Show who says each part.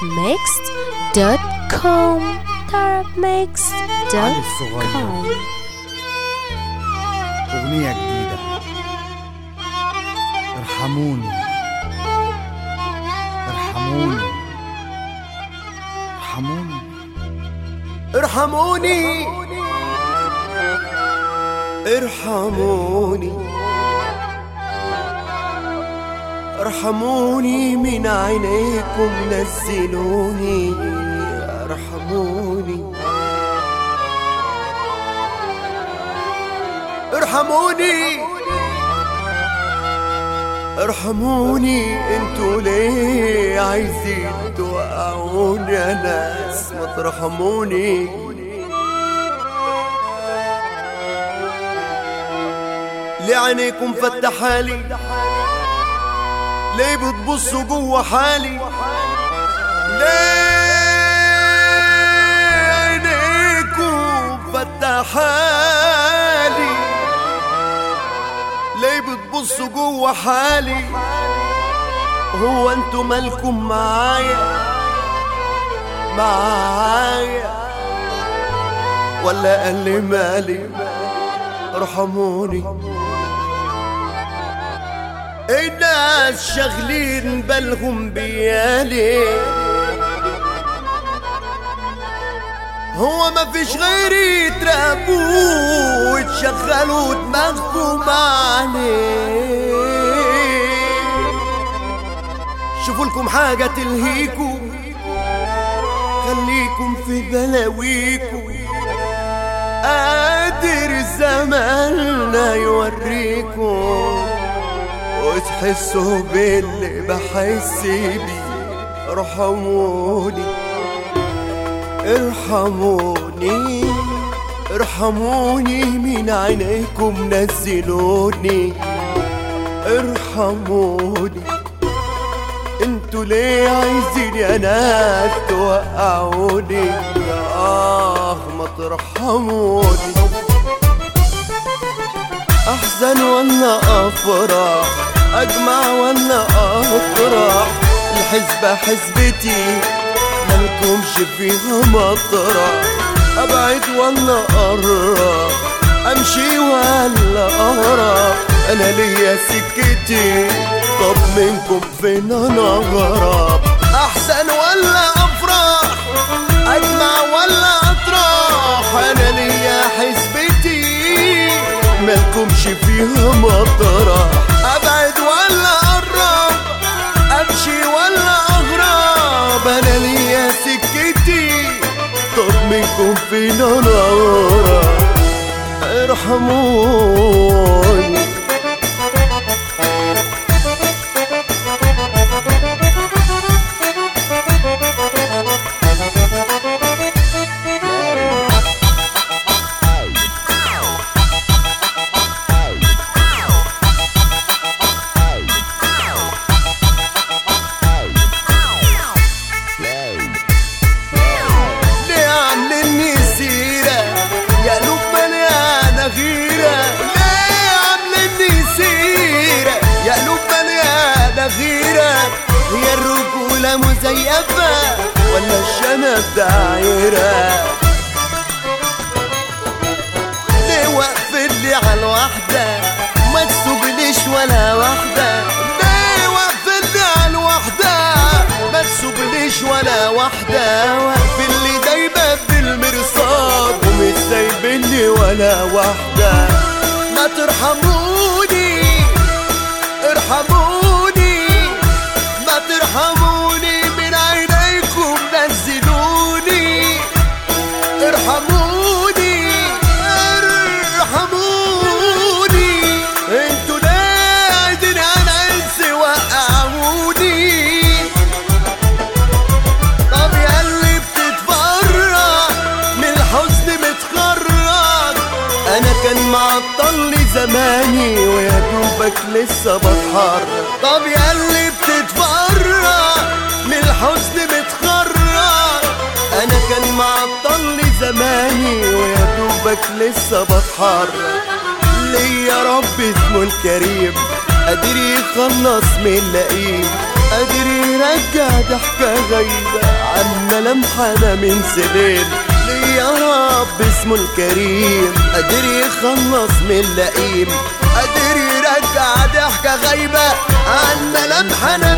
Speaker 1: tarabmixed.com tarabmixed.com
Speaker 2: أغنية جديدة ارحموني ارحموني ارحموني
Speaker 3: ارحموني ارحموني ارحموني من عينيكم نزلوني ارحموني ارحموني ارحموني انتوا ليه عايزين توقعوني يا ناس ما ترحموني ليه عينيكم فتحالي ليه بتبصوا جوا حالي ليه عينيكم فتحالي ليه بتبصوا جوا حالي هو انتوا مالكم معايا معايا ولا قال لي مالي ارحموني الناس شاغلين بالهم بيالي هو ما فيش غيري ترابوا وتشغلوا دماغكم عليه شوفوا لكم حاجة تلهيكم خليكم في بلاويكم قادر زماننا يوريكم وتحسوا باللي بحس بيه ارحموني ارحموني ارحموني من عينيكم نزلوني ارحموني انتوا ليه عايزين يا ناس توقعوني اه ما ترحموني احزن ولا افرح اجمع ولا افرح الحسبة حسبتي مالكمش فيها مطرح ابعد ولا اقرب امشي ولا اهرب انا ليا سكتي طب منكم فين انا غراب احسن ولا افرح اجمع ولا اطرح انا ليا حسبتي مالكمش فيها مطرح ابعد ولا اقرب امشي ولا اهرب انا ليا سكتي طب منكم فين انا غراب ارحموني ليه عاملني سيرة يا قلوب مليانة غيرة ليه عاملني سيرة يا قلوب مليانة غيرة هي الرجولة مزيفة ولا الشنب دايرة ليه واقفين لي على الواحدة ما تسوقليش ولا واحدة ليه واقفين لي على الواحدة ما تسوقليش ولا واحدة واقفين لي دايما بالمرصاد ومش سايبين لي ولا واحدة ما ترحموني ارحموني ما ترحموني من عينيكم نزلوني ارحموني ارحموني انتوا ليه عايزين انا انسى وقعوني طب يا اللي بتتفرج من الحزن متخرج انا كان معطلني زماني ويا دوبك لسه بتحرك طب يا اللي بتتفرج من الحزن متخرج انا كان معطلني زماني ويا دوبك لسه بتحرك ليه يا رب اسمه الكريم قادر يخلص من لئيم قادر يرجع ضحكة غايبة عن ملامحنا من سنين ليه يا رب اسمه الكريم قادر يخلص من لئيم قادر يرجع ضحكة غايبة عن ملامحنا